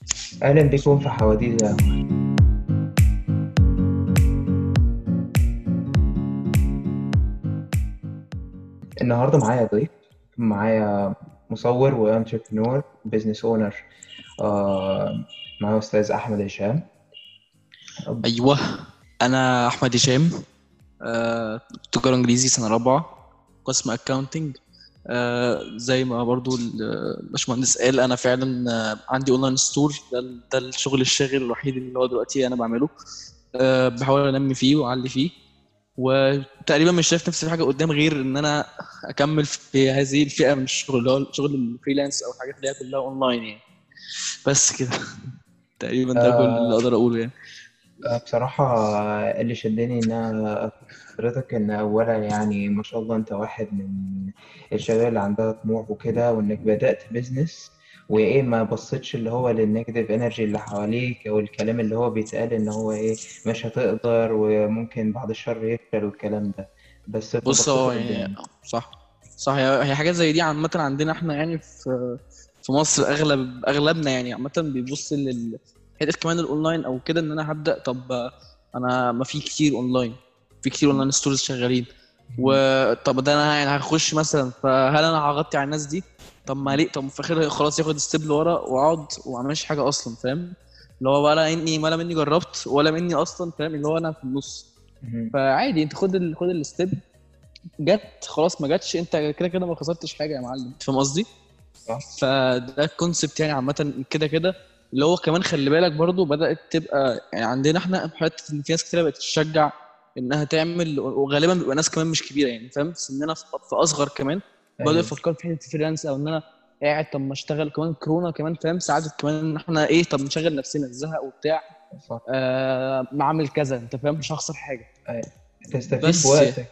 أهلا بكم في حواديت القهوة النهاردة معايا ضيف معايا مصور وانتربرنور بزنس اونر معايا أستاذ أحمد هشام ايوه انا احمد هشام آه، تجاره انجليزي سنه رابعه قسم اكاونتنج زي ما برضو الباشمهندس قال انا فعلا آه، عندي اونلاين ستور ده, ده الشغل الشاغل الوحيد اللي هو دلوقتي انا بعمله آه، بحاول انمي فيه واعلي فيه وتقريبا مش شايف نفسي في حاجه قدام غير ان انا اكمل في هذه الفئه من الشغل اللي هو شغل الفريلانس او الحاجات اللي هي كلها اونلاين يعني بس كده تقريبا ده كل اللي اقدر اقوله يعني آه، بصراحة اللي شدني إن أنا حضرتك إن أولا يعني ما شاء الله أنت واحد من الشباب اللي عندها طموح وكده وإنك بدأت بيزنس وإيه ما بصيتش اللي هو للنيجاتيف انرجي اللي حواليك أو الكلام اللي هو بيتقال إن هو إيه مش هتقدر وممكن بعد الشر يفشل والكلام ده بس بص بصيت هو قدام يعني صح صح هي هي حاجات زي دي عامة عندنا احنا يعني في في مصر اغلب اغلبنا يعني عامة بيبص لل حتة كمان الاونلاين او كده ان انا هبدأ طب انا ما في كتير اونلاين في كتير اونلاين ستورز شغالين وطب ده انا يعني هخش مثلا فهل انا هغطي على الناس دي طب ما ليه طب في الاخر خلاص ياخد ستيب لورا واقعد وما اعملش حاجة اصلا فاهم اللي هو ولا اني ولا مني جربت ولا مني اصلا فاهم اللي هو انا في النص مهم. فعادي انت خد ال... خد الستيب جت خلاص ما جاتش انت كده كده ما خسرتش حاجه يا معلم انت فاهم قصدي؟ صح فده الكونسبت يعني عامه كده كده اللي هو كمان خلي بالك برضو بدات تبقى يعني عندنا احنا حته ان في ناس كتير بقت تشجع انها تعمل وغالبا بيبقى ناس كمان مش كبيره يعني فاهم سننا في في اصغر كمان بدأوا أيوه يفكروا في حته فريلانس او ان انا قاعد طب ما اشتغل كمان كورونا كمان فاهم ساعدت كمان ان احنا ايه طب نشغل نفسنا الزهق وبتاع صح آه ما اعمل كذا انت فاهم مش هخسر حاجه أيوه تستفيد بس بوقتك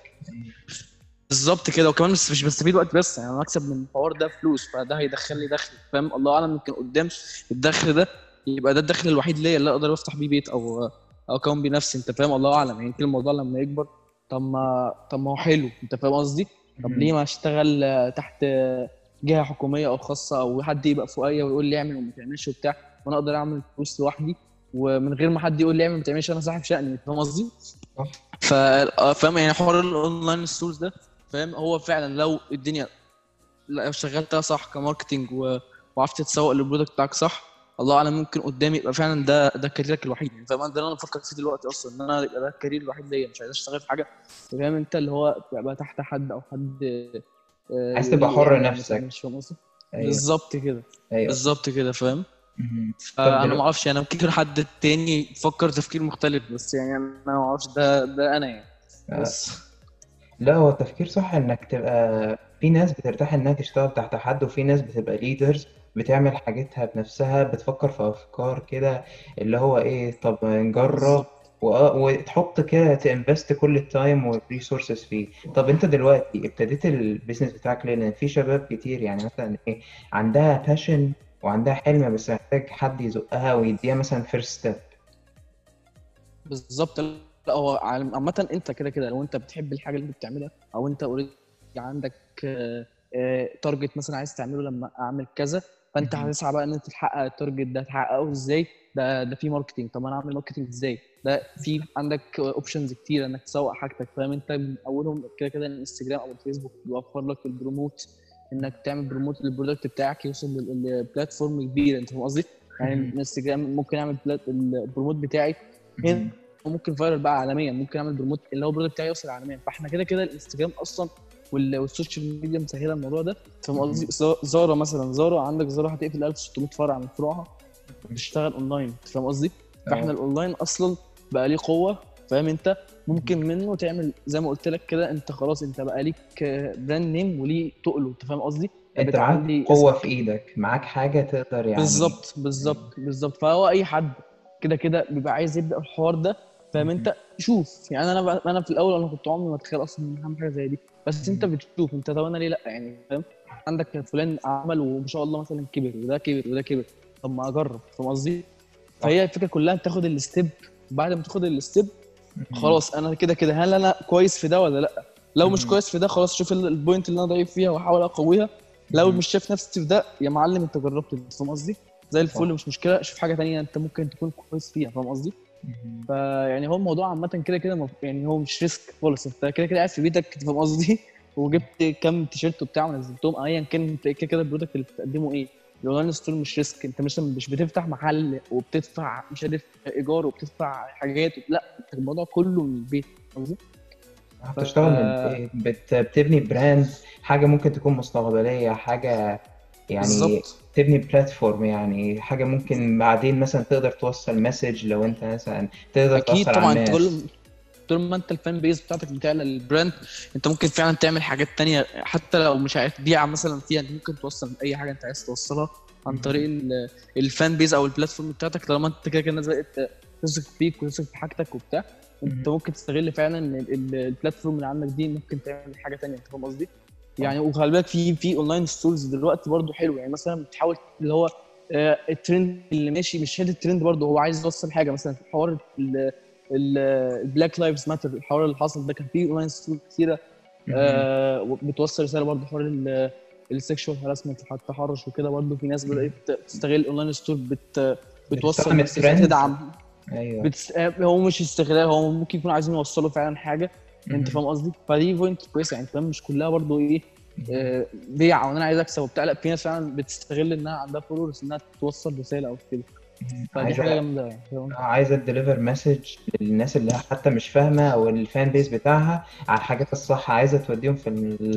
بالظبط كده وكمان مش مش بستفيد وقت بس يعني انا اكسب من الحوار ده فلوس فده هيدخل لي دخل فاهم الله اعلم يمكن قدام الدخل ده يبقى ده الدخل الوحيد ليا اللي اقدر افتح بيه بيت او او اكون بيه نفسي انت فاهم الله اعلم يعني يمكن الموضوع لما يكبر طب ما طب ما هو حلو انت فاهم قصدي طب مهم. ليه ما اشتغل آه، تحت آه، جهه حكوميه او خاصه او حد يبقى فوقيا ويقول لي اعمل وما تعملش وبتاع وانا اقدر اعمل فلوس لوحدي ومن غير ما حد يقول لي اعمل ما تعملش انا صاحب شأني انت فاهم قصدي؟ صح ف آه، فاهم يعني حوار الاونلاين ستورز ده فاهم هو فعلا لو الدنيا لو شغلتها صح كماركتنج و... وعرفت تسوق للبرودكت بتاعك صح الله اعلم ممكن قدامي يبقى فعلا ده ده كاريرك الوحيد يعني فاهم ده اللي انا بفكر فيه دلوقتي اصلا ان انا يبقى ده الكارير الوحيد ليا مش عايز اشتغل في حاجه فاهم انت اللي هو تبقى تحت حد او حد آه، عايز يقول تبقى لي حر اعمل وما نفسك تعملش فاهم قصدي؟ أيوه بالظبط كده أيوه بالظبط كده فاهم مهم. طب فانا ما دلوقتي اعرفش انا ممكن حد تاني يفكر تفكير مختلف بس يعني انا ما اعرفش ده ده انا يعني آه، بس لا هو التفكير صح انك تبقى في ناس بترتاح انها تشتغل تحت حد وفي ناس بتبقى ليدرز بتعمل حاجتها بنفسها بتفكر في افكار كده اللي هو ايه طب نجرب بالظبط وآه وتحط كده تنفست كل التايم والريسورسز فيه طب انت دلوقتي ابتديت البيزنس بتاعك ليه لان في شباب كتير يعني مثلا ايه عندها باشن وعندها حلم بس محتاج حد يزقها ويديها مثلا فيرست ستيب بالظبط لا هو عالم- عامة انت كده كده لو انت بتحب الحاجة اللي انت بتعملها او انت اوريدي عندك تارجت مثلا عايز تعمله لما اعمل كذا فانت هتسعى بقى ان انت تحقق التارجت ده تحققه ازاي ده ده في ماركتنج طب انا اعمل ماركتنج ازاي ده في عندك اوبشنز كتير انك تسوق حاجتك فاهم انت من اولهم كده كده الانستجرام او الفيسبوك بيوفر لك البروموت انك تعمل بروموت للبرودكت بتاعك يوصل لل- لبلاتفورم كبيره انت فاهم قصدي؟ يعني مهم. الانستجرام ممكن اعمل بلات- البروموت بتاعي هنا مهم. وممكن فايرل بقى عالميا ممكن اعمل بروموت اللي هو البرودكت بتاعي يوصل عالميا فاحنا كده كده الانستجرام اصلا وال- والسوشيال ميديا مسهله الموضوع ده فاهم مهم. قصدي زا- زارا مثلا زارا عندك زارا هتقفل 1600 فرع من فروعها بتشتغل اونلاين أنت فاهم قصدي فاحنا اه الاونلاين اصلا بقى ليه قوه فاهم انت ممكن منه تعمل زي ما قلت لك كده انت خلاص انت بقى ليك براند نيم وليه تقله انت فاهم قصدي انت معاك بتعلي قوة في اسمك ايدك معاك حاجة تقدر يعني بالظبط بالظبط بالظبط فهو اي حد كده كده بيبقى عايز يبدا الحوار ده فاهم مهم. انت شوف يعني انا بقى انا في الاول انا كنت عمري ما اتخيل اصلا ان هعمل حاجه زي دي بس انت مهم. بتشوف انت طب انا ليه لا يعني فاهم عندك فلان عمل وما شاء الله مثلا كبر وده كبر وده كبر طب ما اجرب فاهم قصدي صح فهي الفكره كلها انت تاخد الستيب بعد ما تاخد الستيب مهم. خلاص انا كده كده هل انا كويس في ده ولا لا لو مش مهم. كويس في ده خلاص شوف ال- البوينت اللي انا ضعيف فيها واحاول اقويها لو مهم. مش شايف نفسي في ده يا معلم انت جربت ده، فاهم قصدي زي الفل مش مشكله شوف حاجه تانية انت ممكن تكون كويس فيها فاهم قصدي مهم. فيعني هو الموضوع عامه كده كده مف- يعني هو مش ريسك خالص انت كده كده قاعد في بيتك أنت فاهم قصدي وجبت كام تيشيرت وبتاع ونزلتهم ايا كان انت كده كده البرودكت اللي بتقدمه ايه الاونلاين ستور مش ريسك انت مثلا مش بتفتح محل وبتدفع مش عارف ايجار وبتدفع حاجات لا انت الموضوع كله من البيت فاهم قصدي؟ بتشتغل من البيت بت- بتبني براند حاجة ممكن تكون مستقبلية حاجة يعني بالظبط تبني بلاتفورم يعني حاجة ممكن بعدين مثلا تقدر توصل مسج لو انت مثلا تقدر اكيد توصل طبعا على انت الناس كل طول ما انت الفان بيز بتاعتك بتعلى البراند انت ممكن فعلا تعمل حاجات تانية حتى لو مش عارف تبيع مثلا فيها انت ممكن توصل اي حاجه انت عايز توصلها عن طريق ال- الفان بيز او البلاتفورم بتاعتك طالما انت كده كده الناس بقت تثق فيك وتثق في حاجتك وبتاع انت ممكن تستغل فعلا ال- ال- البلاتفورم اللي عندك دي ممكن تعمل حاجه تانية انت فاهم قصدي؟ يعني وخلي بالك في في اونلاين ستورز دلوقتي برضو حلو يعني مثلا بتحاول اللي هو آه، الترند اللي ماشي مش شاد الترند برضو هو عايز يوصل حاجه مثلا في حوار البلاك لايفز ماتر الحوار اللي حصل ده كان فيه اونلاين ستور كتيره مهم. آه بتوصل رساله برضو حوار السكشوال هراسمنت التحرش وكده برضو في ناس بدات تستغل الاونلاين ستور بت بتوصل بتستخدم مسج الترند. تدعم ايوه بتس... آه، هو مش استغلال هو ممكن يكونوا عايزين يوصلوا فعلا حاجه انت مهم. فاهم قصدي فدي بوينت كويسه يعني فاهم مش كلها برضو ايه آه، بيع او ان انا عايز اكسب وبتاع لا في ناس فعلا بتستغل انها عندها فولورز انها توصل رساله او كده مهم. فدي حاجه عايزة جامده يعني فاهم؟ عايزة تديليفر مسج للناس اللي حتى مش فاهمة او الفان بيز بتاعها على الحاجات الصح عايزة توديهم في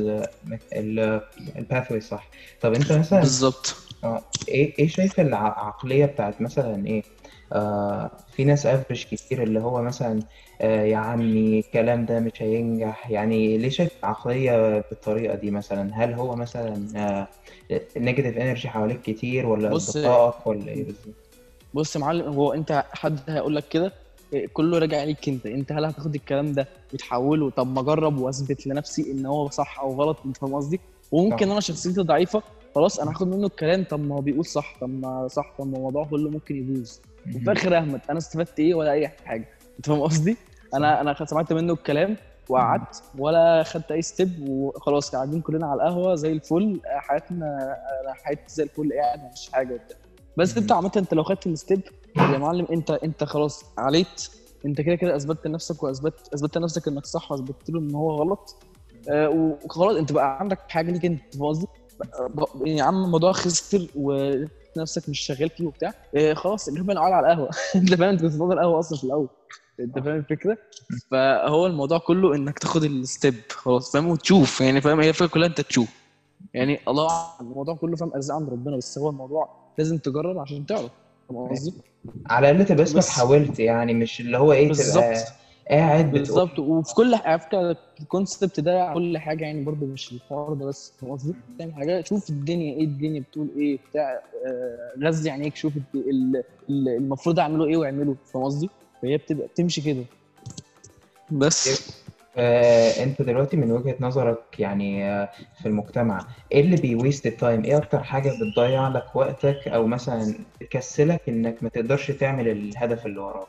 الباثوي الصح طب انت مثلا بالظبط اه ايه ايه شايف العقلية بتاعت مثلا ايه آه في ناس افرش كتير اللي هو مثلا آه يا عمي الكلام ده مش هينجح يعني ليه شايف العقلية بالطريقة دي مثلا هل هو مثلا آه النيجاتيف انرجي حواليك كتير ولا بص- اصدقائك ولا ايه بالظبط بص يا معلم هو انت حد هيقول لك كده إيه، كله راجع عليك انت انت هل هتاخد الكلام ده وتحوله طب ما اجرب واثبت لنفسي ان هو صح او غلط انت فاهم قصدي وممكن صح. انا شخصيتي ضعيفه خلاص انا هاخد منه الكلام طب ما هو بيقول صح طب ما صح طب ما الموضوع كله ممكن يبوظ وفي الاخر يا احمد انا استفدت ايه ولا اي حاجه انت فاهم قصدي انا انا سمعت منه الكلام وقعدت ولا خدت اي ستيب وخلاص قاعدين كلنا على القهوه زي الفل حياتنا انا حياتي زي الفل قاعد مفيش حاجه وبتاع بس انت مم. عامه انت لو خدت الستيب يا معلم انت انت خلاص عليت انت كده كده اثبتت لنفسك واثبت اثبتت لنفسك انك صح واثبتت له ان هو غلط آه وخلاص انت بقى عندك حاجه ليك انت فاهم قصدي بق- يا عم الموضوع خسر ونفسك مش شغال فيه وبتاع آه خلاص نروح بقى نقعد على القهوه انت فاهم انت كنت بتقعد على القهوه اصلا في الاول انت فاهم الفكره فهو الموضوع كله انك تاخد الستيب خلاص فاهم وتشوف يعني فاهم هي الفكره كلها انت تشوف يعني الله أعلم، الموضوع كله فاهم ارزاق عند ربنا بس هو الموضوع لازم تجرب عشان تعرف فاهم قصدي؟ على الاقل تبقى اسمك بس- حاولت يعني مش اللي هو ايه تبقى بالظبط قاعد بتقول بالظبط وفي كل على فكره الكونسبت ده كل حاجه يعني برضو مش الحوار ده بس فاهم قصدي؟ تعمل حاجه شوف الدنيا ايه الدنيا بتقول ايه بتاع آه، غذي عينيك شوف الد- ال- ال- المفروض اعمله ايه واعمله فاهم قصدي؟ فهي بتبقى بتمشي كده بس آه، انت دلوقتي من وجهة نظرك يعني آه، في المجتمع ايه اللي بيويست التايم ايه اكتر حاجة بتضيع لك وقتك او مثلا تكسلك انك ما تقدرش تعمل الهدف اللي وراك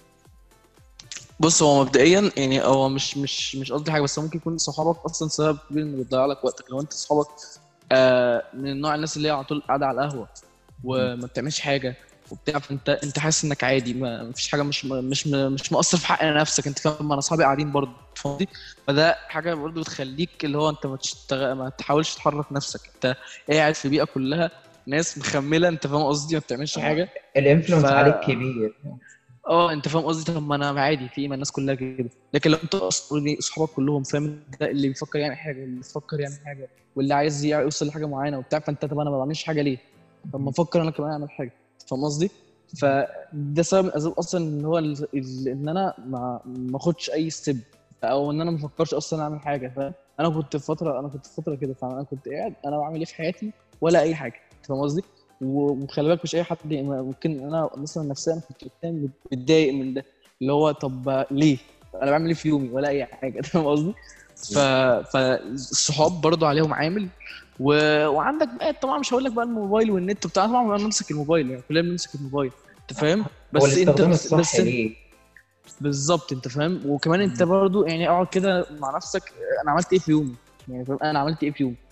بص هو مبدئيا يعني هو مش مش مش قصدي حاجه بس هو ممكن يكون صحابك اصلا سبب كبير انه بيضيع لك وقتك لو انت صحابك آه من نوع الناس اللي هي على طول قاعده على القهوه وما بتعملش حاجه وبتاع فانت انت حاسس انك عادي ما مفيش حاجه مش مش مش مقصر في حق نفسك انت فاهم ما انا اصحابي قاعدين برضه فاهم قصدي؟ فده حاجه برضه بتخليك اللي هو انت ما تشتغل ما تحاولش تحرك نفسك انت قاعد في بيئه كلها ناس مخمله انت فاهم قصدي ما بتعملش حاجه الانفلونس ف- عليك كبير اه انت فاهم قصدي طب ما انا عادي في ما الناس كلها كده لكن لو انت اصلا اصحابك كلهم فاهم ده اللي بيفكر يعمل حاجه اللي بيفكر يعمل حاجه واللي عايز يع- يوصل لحاجه معينه وبتاع فانت طب انا ما بعملش حاجه ليه؟ طب ما افكر انا كمان اعمل حاجه فاهم قصدي؟ فده سبب من الاسباب اصلا ان هو ال... ال... ان انا ما ما اخدش اي ستيب او ان انا ما افكرش اصلا اعمل حاجه فاهم؟ انا كنت في فتره انا كنت في فتره كده فانا كنت قاعد انا بعمل ايه في حياتي ولا اي حاجه أنت فاهم قصدي؟ و- وخلي بالك مش اي حد ممكن انا مثلا نفسيا كنت قدام متضايق من ده اللي هو طب ليه؟ انا بعمل ايه في يومي ولا اي حاجه فاهم قصدي؟ ف... فالصحاب برضو عليهم عامل و... وعندك بقى طبعا مش هقول لك بقى الموبايل والنت بتاع طبعا بنمسك الموبايل يعني كلنا بنمسك الموبايل انت فاهم؟ هو بس انت الاستخدام بس, الصح بس انت ليه بالظبط انت فاهم وكمان انت مم. برضو يعني اقعد كده مع نفسك انا عملت ايه في يومي يعني فاهم انا عملت ايه في يومي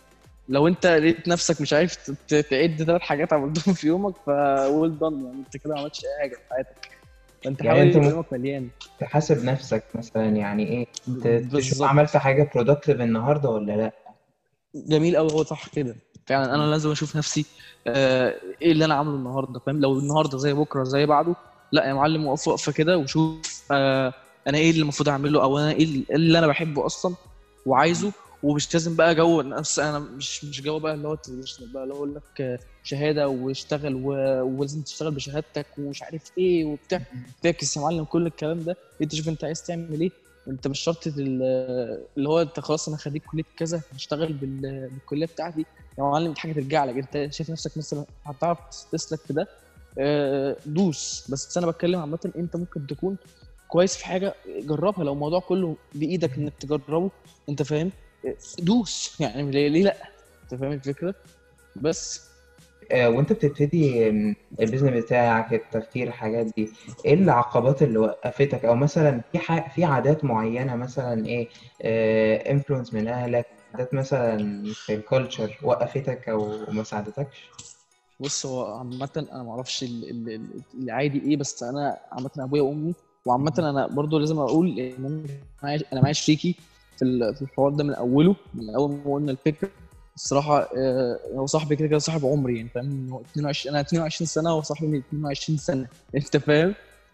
لو انت لقيت نفسك مش عارف ت- تعد ثلاث حاجات عملتهم في يومك فويل دون يعني انت كده ما عملتش اي حاجه في حياتك فانت يعني حاول انت يبقى م- يومك مليان تحاسب نفسك مثلا يعني ايه ت- تشوف بالظبط عملت حاجة productive النهاردة ولا لا جميل قوي هو صح كده فعلا انا لازم اشوف نفسي آه ايه اللي انا عامله النهارده فاهم لو النهارده زي بكره زي بعده لا يا معلم وقف وقفه كده وشوف آه انا ايه اللي المفروض اعمله او انا ايه اللي انا بحبه اصلا وعايزه ومش لازم بقى جو نفس انا مش مش جو بقى اللي هو traditional بقى اللي هو يقول لك آه، شهاده واشتغل و- ولازم تشتغل بشهادتك ومش عارف ايه وبتاع فاكس يا معلم كل الكلام ده انت شوف انت عايز تعمل ايه انت مش شرط ال- اللي هو انت خلاص انا خريج كليه كذا هشتغل بال- بالكليه بتاعتي يا معلم دي حاجه ترجع لك انت شايف نفسك مثلا هتعرف تسلك في ده آه، دوس بس انا بتكلم عامه انت ممكن تكون كويس في حاجه جربها لو الموضوع كله بايدك انك تجربه انت فاهم آه، دوس يعني ليه ليه لا انت فاهم الفكره بس آه، وانت بتبتدي آم، البيزنس بتاعك التفكير الحاجات دي ايه العقبات اللي وقفتك او مثلا في ح... في عادات معينة مثلا ايه انفلونس من اهلك عادات مثلا في الكالتشر وقفتك او ما ساعدتكش بص هو عامة أنا معرفش ال- ال- ال- العادي إيه بس أنا عامة أبويا وأمي وعامة أنا برضو لازم أقول إن أنا معايا أنا معايا شريكي في ال- في الحوار ده من أوله من أول ما قلنا الفكرة الصراحة آه، هو صاحبي كده كده صاحب عمري يعني فاهم هو 22 أنا 22 سنة وهو صاحبي من 22 سنة أنت فاهم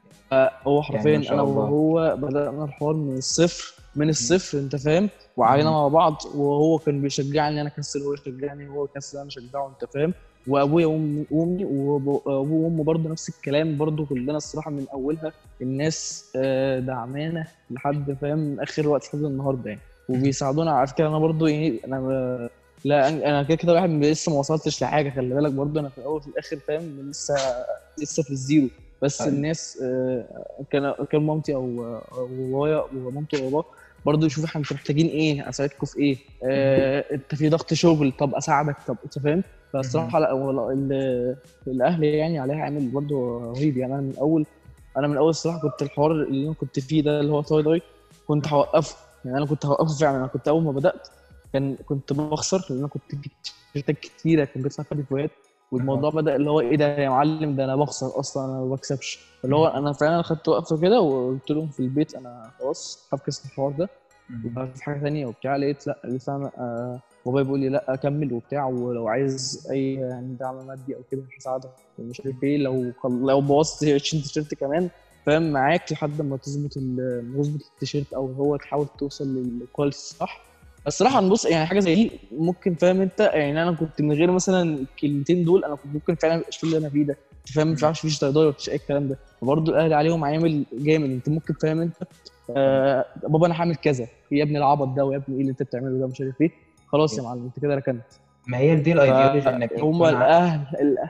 هو حرفيا يعني ما شاء انا الله وهو بدأنا الحوار من الصفر من الصفر انت فاهم وعلينا مم. مع بعض وهو كان بيشجعني انا اكسل هو يشجعني وهو يكسل انا اشجعه انت فاهم وابويا وامي وامي وابوه وامه برضه نفس الكلام برضه كلنا الصراحه من اولها الناس آه، دعمانا لحد فاهم اخر وقت لحد النهارده يعني وبيساعدونا على فكره انا برضه يعني انا ب- لا انا كده كده واحد لسه ما وصلتش لحاجه خلي بالك برضه انا في الاول وفي الاخر فاهم لسه لسه في الزيرو بس أيوة. الناس آه، كان كان مامتي او او بابايا ومامتي وبابا برضه يشوفوا احنا انتوا محتاجين ايه اساعدكم في ايه آه، انت في ضغط شغل طب اساعدك طب انت فاهم فالصراحه لا هو ال- الاهل يعني عليها عامل برضه رهيب يعني انا من اول انا من اول الصراحه كنت الحوار اللي انا كنت فيه ده اللي هو تاي داي كنت هوقفه يعني انا كنت هوقفه فعلا انا كنت اول ما بدات كان كنت بخسر لان انا كنت جبت تيشيرتات كتيره كان بيطلع فيها ديفوهات والموضوع بدا اللي هو ايه ده يا معلم ده انا بخسر اصلا انا ما بكسبش اللي هو انا فعلا خدت وقفه كده وقلت لهم في البيت انا خلاص هفكس الحوار ده وفي حاجه ثانيه وبتاع لقيت لا لقيت انا آه بابايا بيقول لي لا اكمل وبتاع ولو عايز اي يعني دعم مادي او كده هساعدك ومش عارف ايه لو خل... لو بوظت 20 تيشيرت كمان فاهم معاك لحد ما تظبط ال- تظبط التيشيرت او هو تحاول توصل للكواليتي الصح الصراحه نبص يعني حاجه زي دي ممكن فاهم انت يعني انا كنت من غير مثلا الكلمتين دول انا كنت ممكن فعلا ابقى اللي انا فيه ده انت فاهم مش عارف فيش تضايق مفيش اي الكلام ده فبرضه الاهل عليهم عامل جامد انت ممكن فاهم انت آه بابا انا هعمل كذا يا ابني العبط ده ويا ابني ايه اللي انت بتعمله ده مش عارف ايه خلاص يا معلم انت كده ركنت ما هي دي الايديولوجي انك هم يكون ع- الاهل الاهل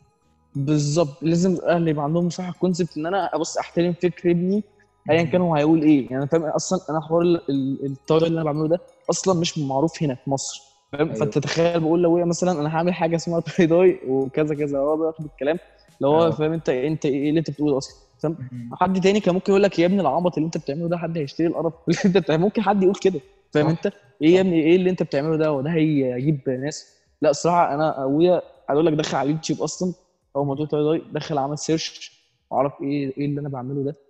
بالظبط لازم الاهل يبقى عندهم صح الكونسبت ان انا ابص احترم فكر ابني ايا كان هو هيقول ايه يعني انا فاهم اصلا انا حوار ال- ال- الطريقه اللي انا بعمله ده اصلا مش معروف هنا في مصر فاهم أيوة. فانت تخيل بقول لابويا مثلا انا هعمل حاجه اسمها تاي داي وكذا كذا هو بياخد الكلام لو هو آه. فاهم انت انت ايه اللي انت بتقوله اصلا فاهم مم. حد تاني كان ممكن يقول لك يا ابني العبط اللي انت بتعمله ده حد هيشتري القرف اللي انت بتعمله ممكن حد يقول كده فاهم صح. انت ايه يا صح. ابني ايه اللي انت بتعمله ده وده هيجيب ناس لا الصراحه انا ابويا هقول لك دخل على اليوتيوب اصلا اول ما قلت له دخل عمل سيرش وعرف ايه ايه اللي انا بعمله ده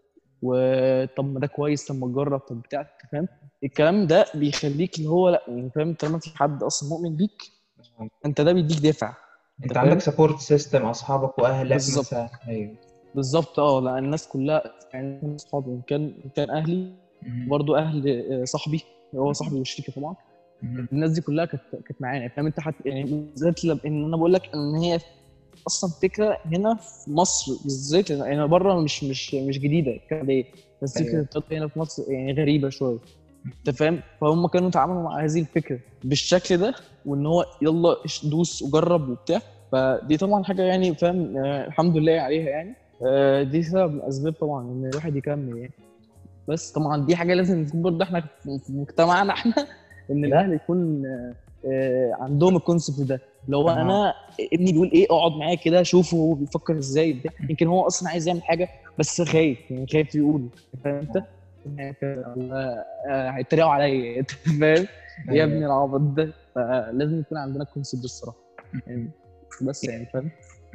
وطب ما ده كويس طب ما تجرب طب بتاع أنت فاهم الكلام ده بيخليك اللي هو لا يعني فاهم طالما في حد اصلا مؤمن بيك انت ده بيديك دافع انت فاهم؟ عندك سبورت سيستم اصحابك واهلك بالظبط. مثلا ايوه بالظبط اه لا الناس كلها يعني كان اصحابي وان كان إن كان اهلي مم. برضو اهل آه، صاحبي هو صاحبي والشريكه طبعا مم. الناس دي كلها كانت كانت معانا فاهم انت حتى يعني بالذات لما- ان انا بقول لك ان هي اصلا فكره هنا في مصر بالذات لأن يعني بره مش مش مش جديده الفكره دي بس أيوة. فكره التطبيق هنا في مصر يعني غريبه شويه انت فاهم فهم كانوا يتعاملوا مع هذه الفكره بالشكل ده وان هو يلا اش- دوس وجرب وبتاع فدي طبعا حاجه يعني فاهم آه الحمد لله عليها يعني آه دي سبب من الاسباب طبعا ان الواحد يكمل يعني بس طبعا دي حاجه لازم نكون برضه احنا في في مجتمعنا احنا ان الاهل يكون آه، آه، عندهم الكونسبت ده اللي هو آه. انا ابني بيقول ايه اقعد معاه كده شوفه هو بيفكر ازاي بتاع. يمكن هو اصلا عايز يعمل حاجه بس خايف يعني خايف يقول فاهم انت؟ يعني ك- آه، آه، هيتريقوا عليا انت فاهم؟ يا أيوة. ابني العبط ده فلازم يكون عندنا الكونسيبت الصراحه يعني بس يعني فاهم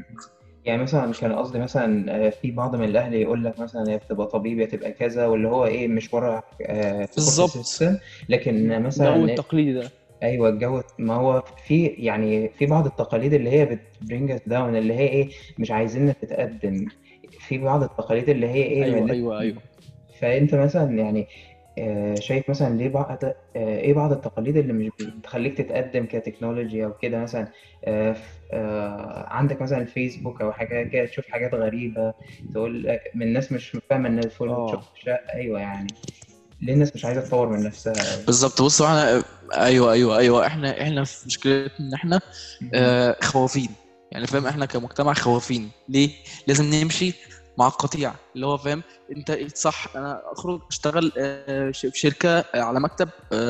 يعني مثلا كان قصدي مثلا آه، في بعض من الاهل يقول لك مثلا هي بتبقى طبيب يا تبقى كذا واللي هو ايه مشوار آه، في كورس بالظبط سيستم لكن الجو مثلا التقليدي ده ايوه الجو ما هو في يعني في بعض التقاليد اللي هي بتبرينج اس داون اللي هي ايه مش عايزينك تتقدم في بعض التقاليد اللي هي ايه ايوه ملت ايوه ايوه فانت مثلا يعني آه، شايف مثلا ليه بعض آه، ايه بعض التقاليد اللي مش بتخليك تتقدم كتكنولوجي او كده مثلا آه، ف- آه، عندك مثلا الفيسبوك او حاجه كده تشوف حاجات غريبه تقول لك من ناس مش فاهمه ان الفوتوشوب اه شا- ايوه يعني ليه الناس مش عايزه تطور من نفسها او بالظبط بص هو احنا ايوه ايوه ايوه احنا احنا في مشكلتنا ان احنا مهم. آه، خوافين يعني فاهم احنا كمجتمع خوافين ليه لازم نمشي مع القطيع اللي هو فاهم انت إيه صح انا اخرج اشتغل آه، ش- في شركه آه، على مكتب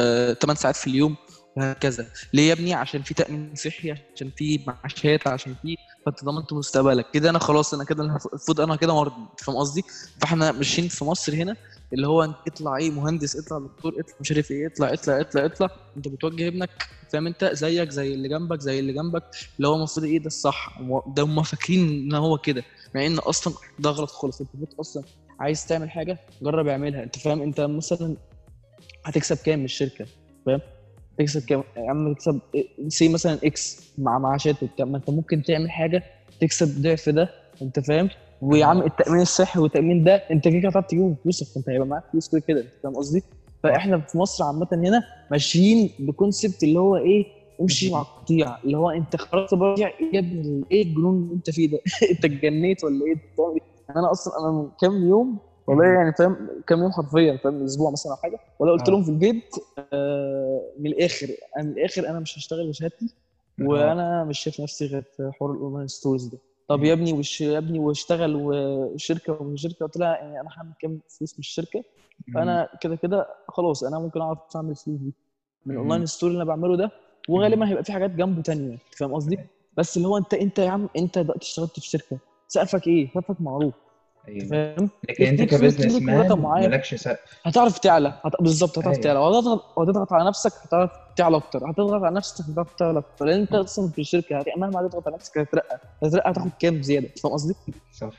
8 ساعات في اليوم وهكذا ليه يا ابني عشان في تامين صحي عشان في معاشات عشان في فانت ضمنت مستقبلك كده انا خلاص انا كده المفروض انا كده مرضي أنت فاهم قصدي فاحنا ماشيين في مصر هنا اللي هو انت اطلع ايه مهندس اطلع دكتور اطلع مش عارف ايه اطلع اطلع اطلع اطلع انت بتوجه ابنك فاهم انت زيك زي اللي جنبك زي اللي جنبك اللي هو المفروض ايه ده الصح هو- ده هم فاكرين ان هو كده مع ان اصلا ده غلط خالص انت المفروض اصلا عايز تعمل حاجه جرب اعملها انت فاهم انت مثلا هتكسب كام من الشركه فاهم تكسب كام يا عم تكسب سي مثلا اكس مع معاشات وبتاع ما انت ممكن تعمل حاجه تكسب ضعف ده انت فاهم ويا عم اه التامين الصحي والتامين ده انت كده كده هتعرف تجيبه بفلوسك فانت هيبقى معاك فلوس كده كده انت فاهم قصدي صح فاحنا في مصر عامه هنا ماشيين بكونسبت اللي هو ايه امشي مع مهم. القطيع اللي هو انت خلاص برجع ايه يا ابني ايه الجنون اللي انت فيه ده انت اتجنيت ولا ايه بتعمل إيه؟ يعني انا اصلا انا من كام يوم والله مهم. يعني فاهم كام يوم حرفيا فاهم اسبوع مثلا او حاجه ولا قلت اه لهم في البيت آه من الاخر انا من الاخر انا مش هشتغل بشهادتي اه وانا مش شايف نفسي غير في حوار الاونلاين ستورز ده طب مم. يا ابني وش يا ابني واشتغل وشركه ومن شركه قلت لها يعني انا هعمل كام فلوس من الشركه مم. فانا كده كده خلاص انا ممكن اعرف اعمل الفلوس دي من مم. الاونلاين ستور اللي انا بعمله ده وغالبا هيبقى في حاجات جنبه تانية انت فاهم قصدي بس اللي هو انت انت يا عم انت دلوقتي اشتغلت في شركه سقفك ايه سقفك معروف انت ايوه فاهم لكن انت ليك فلوس كبزنس ليك مرتب مان معين مالكش سقف هتعرف تعلى هت... بالظبط هتعرف ايوه تعلى وهتضغط وهتضغط على نفسك هتعرف تعلى اكتر هتضغط على نفسك هتعرف تعلى اكتر لان انت اصلا في الشركه هت... مهما هتضغط على نفسك هتترقى هتترقى هتاخد كام زياده فاهم قصدي؟ صح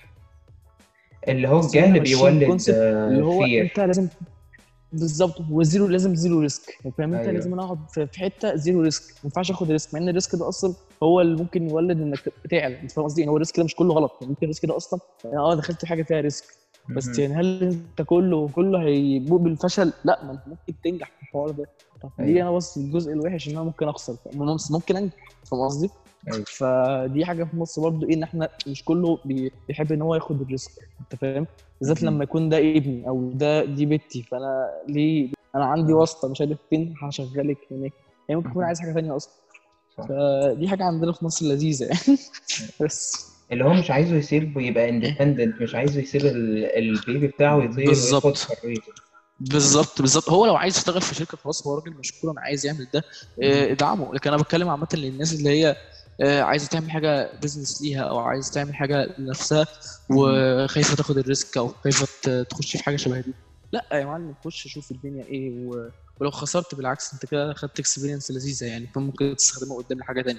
اللي هو بس احنا الجهل ماشيين بيولد بكونسبت اللي هو انت فير لازم بالظبط هو زيرو لازم زيرو ريسك فاهم انت ايوه لازم انا اقعد في في حته زيرو ريسك ما ينفعش اخد ريسك مع ان الريسك ده اصلا هو اللي ممكن يولد انك تعلى انت فاهم قصدي يعني هو الريسك ده مش كله غلط يعني ممكن الريسك ده اصلا يعني اه دخلت في حاجه فيها ريسك بس مهم. يعني هل انت كله كله هيبوء بالفشل لا ما انت ممكن تنجح في الحوار ده طب ليه ايوه انا بص الجزء الوحش ان انا ممكن اخسر فاهم؟ بس ممكن انجح فاهم قصدي ايوه فدي حاجه في مصر برضو ايه ان احنا مش كله بي- بيحب ان هو ياخد الريسك انت فاهم بالذات مهم. لما يكون ده ابني او ده دي بنتي فانا ليه انا عندي اه واسطه مش عارف فين هشغلك هناك يعني ممكن يكون مهم. عايز حاجه ثانيه اصلا صح فدي حاجه عندنا في مصر لذيذه يعني بس اللي هو مش عايزه يسيب ويبقى اندبندنت مش عايزه يسيب ال- البيبي بتاعه يطير وياخد بالظبط حريته بالظبط بالظبط هو لو عايز يشتغل في شركه خلاص هو راجل مشكور انا عايز يعمل ده آه، مهم. ادعمه لكن انا بتكلم عامه للناس اللي هي آه، عايزه تعمل حاجه بزنس ليها او عايزه تعمل حاجه لنفسها مهم. وخايفه تاخد الريسك او خايفه ت- تخش في حاجه شبه دي لا يا معلم خش شوف الدنيا ايه و... ولو خسرت بالعكس انت كده خدت اكسبيرينس لذيذه يعني فممكن تستخدمها قدام لحاجه تانية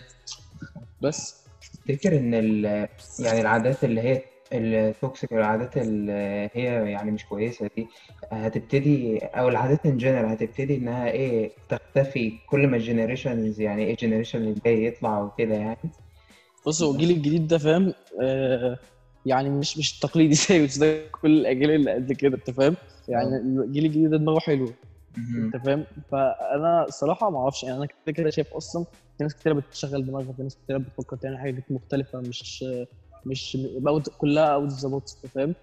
بس تفتكر ان ال يعني العادات اللي هي التوكسيك والعادات اللي هي يعني مش كويسة دي هتبتدي او العادات ان جنرال هتبتدي انها ايه تختفي كل ما الجنريشنز يعني ايه الجنريشن اللي جاي يطلع وكده يعني بص هو الجيل الجديد ده فاهم آه يعني مش مش تقليدي زي مش زي كل الاجيال اللي قبل كده انت فاهم يعني اه الجيل الجديد ده دماغه حلو مهم. انت فاهم فانا الصراحه ما اعرفش يعني انا كده كده شايف اصلا في ناس كتير بتشغل دماغها في ناس كتير بتفكر تعمل حاجات مختلفه مش مش بقى كلها اوت ذا بوكس انت فاهم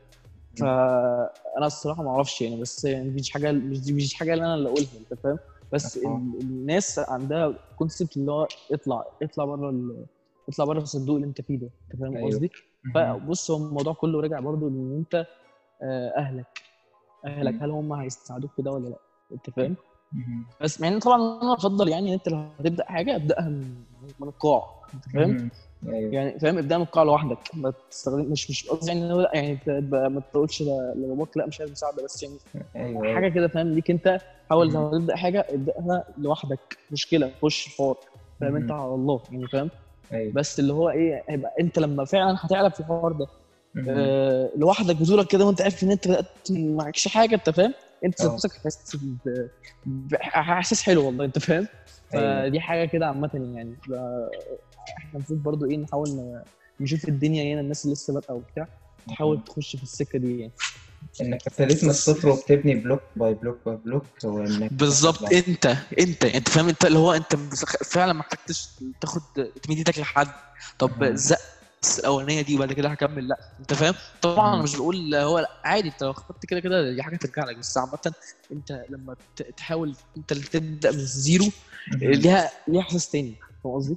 فانا الصراحه ما اعرفش يعني بس يعني مش حاجه مش دي مش حاجه اللي انا اللي اقولها انت فاهم بس اه ال- الناس عندها كونسيبت اللي هو اطلع اطلع بره ال... اطلع بره الصندوق اللي انت فيه ده انت فاهم ايوه قصدي مهم. فبص هو الموضوع كله راجع برضو ان انت آه، اهلك اهلك مم. هل هم هيساعدوك في ده ولا لا انت فاهم مهم. بس مع ان طبعا انا افضل يعني ان انت لو هتبدا حاجه ابداها من من القاع انت فاهم مهم. ايوه يعني فاهم ابدا من القاع لوحدك ما تستخدم مش مش قصدي يعني إن هو لا يعني تبقى ما تقولش ل- لباباك لا مش عايز مساعده بس يعني ايوه حاجه كده فاهم ليك انت حاول مم. لو تبدا حاجه ابداها لوحدك مشكله خش حوار فاهم انت مم. على الله يعني فاهم ايوه بس اللي هو ايه هيبقى انت لما فعلا هتعرف في الحوار ده مهم. آه لوحدك بزورك كده وانت عارف ان انت بدات معكش حاجه انت فاهم انت اه. ذات نفسك هتحس ب- باحساس حلو والله انت فاهم ايوه فدي حاجه كده عامه يعني ف- احنا المفروض برضو ايه نحاول ن- نشوف الدنيا هنا الناس اللي لسه بادئه وبتاع تحاول تخش في السكه دي يعني انك ابتديت من الصفر وبتبني بلوك باي بلوك باي بلوك وانك بالظبط تطلع. انت انت انت فاهم انت اللي هو انت بس- فعلا ما محتاجتش تاخد تمد ايدك لحد طب مم. زق الاولانيه دي وبعد كده هكمل لا انت فاهم طبعا مم. انا مش بقول هو لا عادي انت لو خبطت كده كده دي حاجه ترجع لك بس عامه انت لما ت- تحاول انت اللي تبدا من الزيرو مهم. ليها ليها احساس تاني فاهم قصدي؟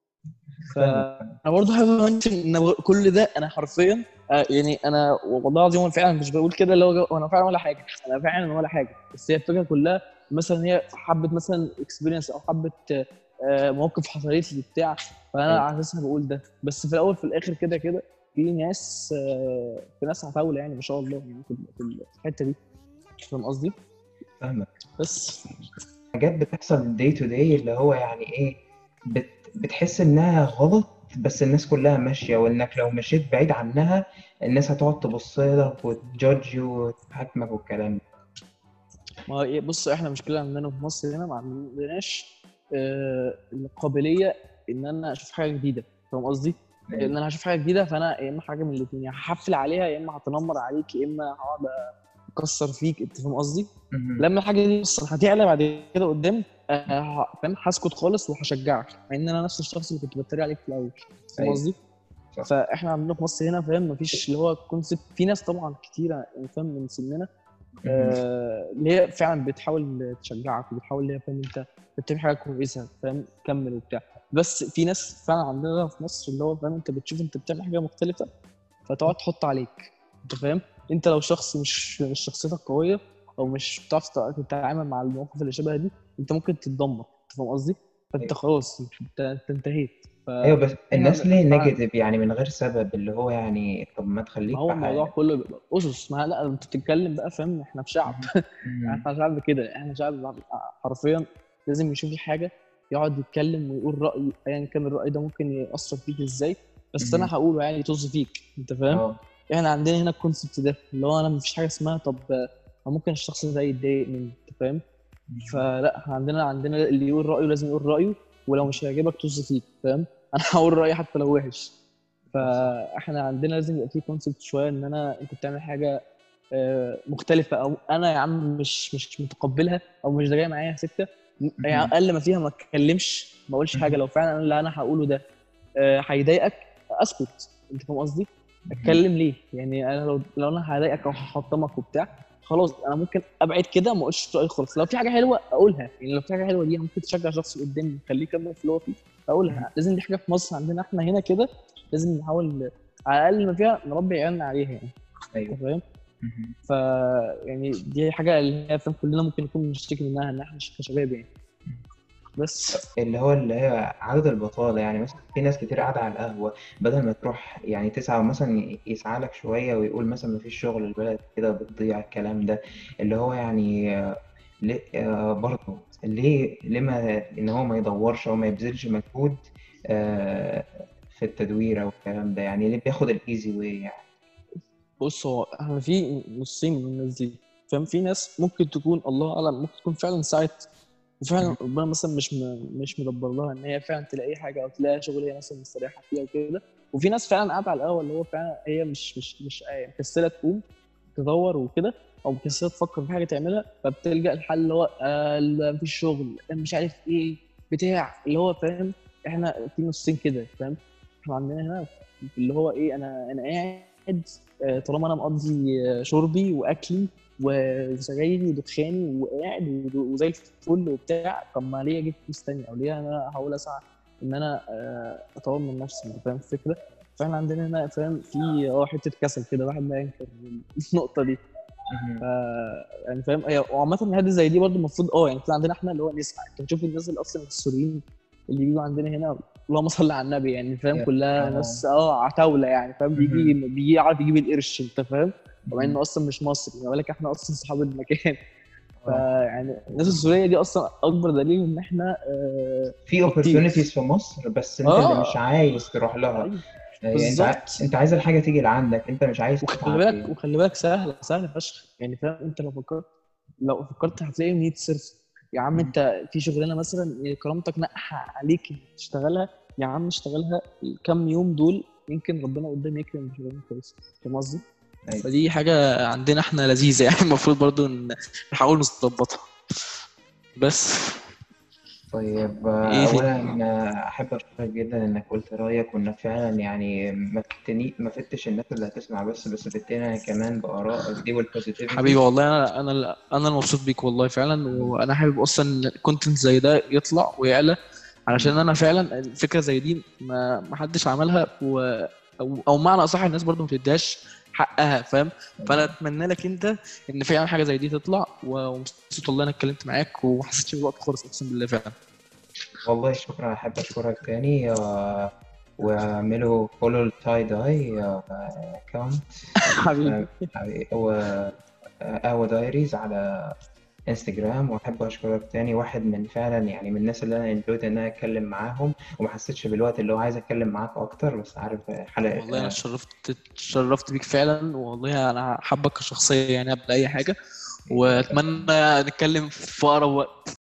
فاهمك. فانا برضه حابب امنشن ان كل ده انا حرفيا آه، يعني انا والله العظيم أنا فعلا مش بقول كده اللي هو جو- انا فعلا ولا حاجه انا فعلا ولا حاجه بس هي الفكره كلها مثلا هي حبه مثلا اكسبيرينس او حبه آه، مواقف حصلت لي بتاع فانا أيوة. على اساسها بقول ده بس في الاول في الاخر كده كده في ناس آه، في ناس عتاوله يعني ما شاء الله يعني في في الحته دي فاهم قصدي؟ فاهمك بس حاجات بتحصل داي تو داي اللي هو يعني ايه بت بتحس انها غلط بس الناس كلها ماشية وانك لو مشيت بعيد عنها الناس هتقعد تبص لك وتجادج وتحاكمك والكلام ده ما هو إيه، بص احنا مشكله عندنا في مصر هنا ما عندناش آه، القابليه ان انا اشوف حاجه جديده فاهم قصدي؟ ان انا هشوف حاجه جديده فانا يا اما حاجه من الاثنين يا هحفل عليها يا اما هتنمر عليك يا اما هقعد اكسر فيك انت فاهم قصدي؟ مهم. لما الحاجه دي اصلا هتعلى بعد كده قدام آه، ه- فاهم هسكت خالص وهشجعك مع ان انا نفس الشخص اللي كنت بتريق عليك في الاول فاهم أيوة. قصدي؟ صح. فاحنا عندنا في مصر هنا فاهم مفيش اللي هو كونسيبت في ناس طبعا كتيره يعني فاهم من سننا مهم. آه، اللي هي فعلا بتحاول تشجعك وبتحاول اللي هي فاهم انت أنت بتعمل حاجه كويسه فاهم كمل وبتاع بس في ناس فعلا عندنا في مصر اللي هو فاهم انت بتشوف انت بتعمل حاجه مختلفه فتقعد تحط عليك انت فاهم انت لو شخص مش مش شخصيتك قويه او مش بتعرف تت- تتعامل مع المواقف اللي شبه دي انت ممكن تتدمر انت فاهم قصدي؟ فانت أيوة. خلاص انت انت انتهيت ف... ايوه بس الناس ليه فعلا- نيجاتيف يعني من غير سبب اللي هو يعني طب ما تخليك ما هو في الموضوع حالك كله بيبقى اسس ما لا انت بتتكلم بقى فاهم احنا في شعب مهم. احنا شعب كده احنا شعب حرفيا لازم يشوف حاجه يقعد يتكلم ويقول رايه ايا كان الراي ده ممكن ياثر فيك ازاي بس مهم. انا هقوله يعني يطز فيك انت فاهم اه احنا عندنا هنا الكونسبت ده اللي هو انا مفيش حاجه اسمها طب آه، ممكن الشخص ده يتضايق مني انت فاهم فلا احنا عندنا عندنا اللي يقول رايه لازم يقول رايه ولو مش هيعجبك طز فيك فاهم انا هقول رايي حتى لو وحش فاحنا عندنا لازم يبقى في كونسبت شويه ان انا انت بتعمل حاجه آه، مختلفه او انا يا عم مش مش متقبلها او مش ده جاي معايا سكه يعني اقل ما فيها ما اتكلمش ما اقولش حاجه لو فعلا اللي انا هقوله ده آه، هيضايقك اسكت انت فاهم قصدي؟ اتكلم ليه؟ يعني انا لو لو انا هضايقك او هحطمك وبتاع خلاص انا ممكن ابعد كده ما اقولش رايي خالص لو في حاجه حلوه اقولها يعني لو في حاجه حلوه دي ممكن تشجع شخص قدامي تخليه يكمل في اللي هو فيه اقولها لازم دي حاجه في مصر عندنا احنا هنا كده لازم نحاول على الاقل ما فيها نربي عيالنا عليها يعني انت ايوه فاهم؟ مهم. ف يعني دي حاجه اللي هي فاهم كلنا ممكن نكون بنشتكي منها ان احنا كشباب يعني بس اللي هو اللي هي عدد البطالة يعني مثلا في ناس كتير قاعدة على القهوة بدل ما تروح يعني تسعى مثلا يسعى لك شوية ويقول مثلا مفيش شغل البلد كده بتضيع الكلام ده اللي هو يعني آه، ليه آه، برضه ليه ليه ما إن هو ما يدورش أو ما يبذلش مجهود آه، في التدوير أو الكلام ده يعني ليه بياخد الإيزي واي يعني بص هو احنا في نصين من الناس دي فاهم في ناس ممكن تكون الله اعلم ممكن تكون فعلا ساعت وفعلا ربنا مثلا مش م... مش مدبر لها ان هي فعلا تلاقي حاجه او تلاقي شغل هي مثلا مستريحه فيها وكده وفي ناس فعلا قاعده على القهوه اللي هو فعلا هي مش مش مش آه، مكسله تقوم تدور وكده او مكسله تفكر في حاجه تعملها فبتلجا الحل اللي هو آه لا، مفيش شغل مش عارف ايه بتاع اللي هو فاهم احنا في نصين كده فاهم احنا عندنا هنا اللي هو ايه انا انا قاعد آه، طالما انا مقضي آه، شربي واكلي وسجايري ودخاني وقاعد ود- وزي الفل وبتاع طب ما ليه اجيب فلوس تانية او ليه انا احاول اسعى ان انا آه، اطور من نفسي انت فاهم الفكره؟ فاحنا عندنا هنا فاهم في اه حته كسل كده الواحد ما ينكر النقطه دي مهم. ف يعني فاهم هي وعامة الهادي زي دي برضه المفروض اه يعني طلع عندنا احنا اللي هو نسعى انت بتشوف الناس اللي اصلا السوريين اللي بيجوا عندنا هنا اللهم صل على النبي يعني فاهم يا كلها آه. ناس اه عتاوله يعني فاهم بيجي بيجي يعرف يجيب القرش انت فاهم ومع انه اصلا مش مصري ما بالك احنا اصلا صحاب المكان آه. فيعني الناس السوريه دي اصلا اكبر دليل ان احنا آه في opportunities في مصر بس انت آه. اللي مش عايز تروح لها أيوة. يعني انت ع- بالظبط. انت عايز الحاجه تيجي لعندك انت مش عايز وخلي تتعب بالك يعني. وخلي بالك سهل سهل فشخ يعني فاهم انت لو فكرت لو فكرت هتلاقي نيت صرف يا عم مم. انت في شغلانه مثلا كرامتك نقح عليك انك تشتغلها يا عم اشتغلها الكام يوم دول يمكن ربنا قدام يكرم بشغلانه كويسه فاهم قصدي؟ أيوة. فدي حاجه عندنا احنا لذيذه يعني المفروض برضو ان نحاول نظبطها بس طيب إيه في- اولا آه، احب اشكرك جدا انك قلت رايك وانك فعلا يعني ما فتني ما فتش الناس اللي هتسمع بس بس فتنا أنا كمان بارائك دي والبوزيتيفيتي حبيبي والله انا انا انا المبسوط بيك والله فعلا وانا حابب اصلا كونتنت زي ده يطلع ويعلى علشان انا فعلا الفكره زي دي ما ما حدش عملها و او او معنى اصح الناس برضو ما بتديهاش حقها فاهم فانا اتمنى لك انت ان فعلا حاجه زي دي تطلع و- ومبسوط والله انا اتكلمت معاك وما حسيتش بالوقت خالص اقسم بالله فعلا والله شكرا احب اشكرك تاني آه، واعملوا فولو التاي داي اكونت حبيبي هو قهوة دايريز على انستجرام واحب اشكرك تاني واحد من فعلا يعني من الناس اللي انا انجويت ان انا اتكلم معاهم وما حسيتش بالوقت اللي هو عايز اتكلم معاك اكتر بس عارف حلقة والله انا اتشرفت اتشرفت بيك فعلا والله انا حابك كشخصيه يعني قبل اي حاجه واتمنى نتكلم في اقرب وقت